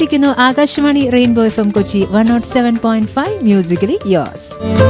കേട്ടുകൊണ്ടിരിക്കുന്നു Akashvani rainbow F M Kochi one naught seven point five musically yours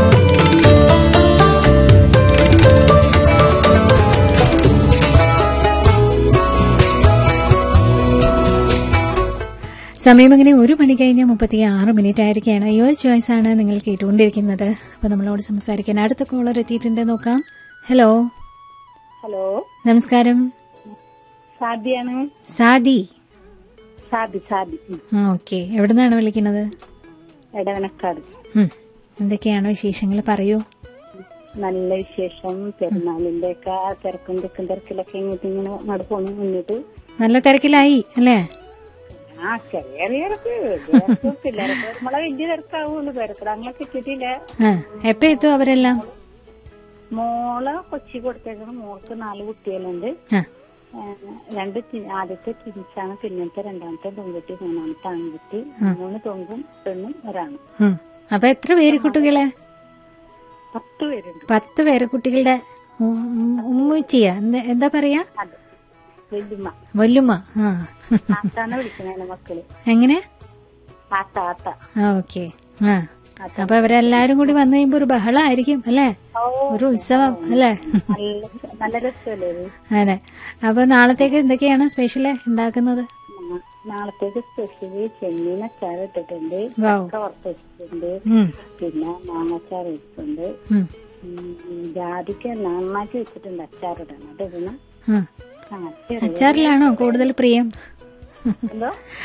സമയം അങ്ങനെ ഒരു മണി കഴിഞ്ഞ് മുപ്പത്തി ആറ് മിനിറ്റ് ആയിരിക്കുകയാണ് യുവർ ചോയ്സ് ആണ് നിങ്ങൾ കേട്ടുകൊണ്ടിരിക്കുന്നത് അപ്പോൾ നമ്മളോട് സംസാരിക്കാൻ അടുത്ത കോളർ എത്തിയിട്ടുണ്ട് നോക്കാം ഹലോ ഹലോ നമസ്കാരം സാദിയാണ് സാദി സാദി സാദി ഉം. ഓക്കെ എവിടെ നിന്നാണ് വിളിക്കുന്നത് എടവനക്കാട് ഉം. എന്തൊക്കെയാണ് വിശേഷങ്ങൾ പറയൂ നല്ല വിശേഷം പെരുന്നാളിന്റെ ഒക്കെ ആ തിരക്കും തിക്കും തിരക്കിലൊക്കെ ഇങ്ങോട്ട് ഇങ്ങനെ നടക്കുന്നു മുന്നിട്ട് നല്ല തിരക്കിലായി അല്ലേ ആ ചെറിയ ചെറിയ തിരക്ക് തിരക്ക് പിള്ളേരൊക്കെ നമ്മളെ വലിയ തിരക്കാവുള്ളൂ തിരക്കിടങ്ങളൊക്കെ എത്തിയിട്ടില്ല ആ എപ്പോ എത്തും അവരെല്ലാം മോളെ കൊച്ചി കൊടുത്തേക്കണം മോൾക്ക് നാല് കുട്ടികളുണ്ട് ആ ആ, രണ്ട് ടി- ആദ്യത്തെ ട്വിൻസാണ് പിന്നത്തെ രണ്ടാമത്തെ പെൺകുട്ടി മൂന്നാമത്തെ ആൺകുട്ടി മൂന്ന് തൊങ്കും പെണ്ണും ഒരാണും ഉം. അപ്പൊ എത്ര പേര് കുട്ടികളെ പത്ത് പേരുണ്ട് പത്ത് പേര് കുട്ടികളുടെ ഉമ്മച്ചിയ എന്താ പറയാ അതെ വല്യമ്മ വല്ലുമ്മ ആ ആത്താന്ന് വിളിക്കണേ മക്കള് എങ്ങനെ ആത്ത ആത്ത ഓക്കെ ആ അപ്പൊ അവരെല്ലാരും കൂടി വന്നു കഴിയുമ്പോ ഒരു ബഹളായിരിക്കും അല്ലേ ഓ ഒരു ഉത്സവം അല്ലേ നല്ല നല്ല രസമല്ലേ ഇത് അതെ അപ്പൊ നാളത്തേക്ക് എന്തൊക്കെയാണ് സ്പെഷ്യല് ഉണ്ടാക്കുന്നത് നാ- നാളത്തേക്ക് സ്പെഷ്യലി ചെമ്മീൻ അച്ചാർ ഇട്ടിട്ടുണ്ട് വൗ. ചക്ക വറുത്ത് വെച്ചിട്ടുണ്ട് ഉം, പിന്നെ മാങ്ങച്ചാർ വെച്ചിട്ടുണ്ട് ഉം, ഉം, ജാതിക്ക നന്നാക്കി വെച്ചിട്ടുണ്ട് അച്ചാറിടണം അത് ഇടണം ഉം. ആ ചെറിയ അച്ചാറിലാണോ കൂടുതൽ പ്രിയം എന്തോ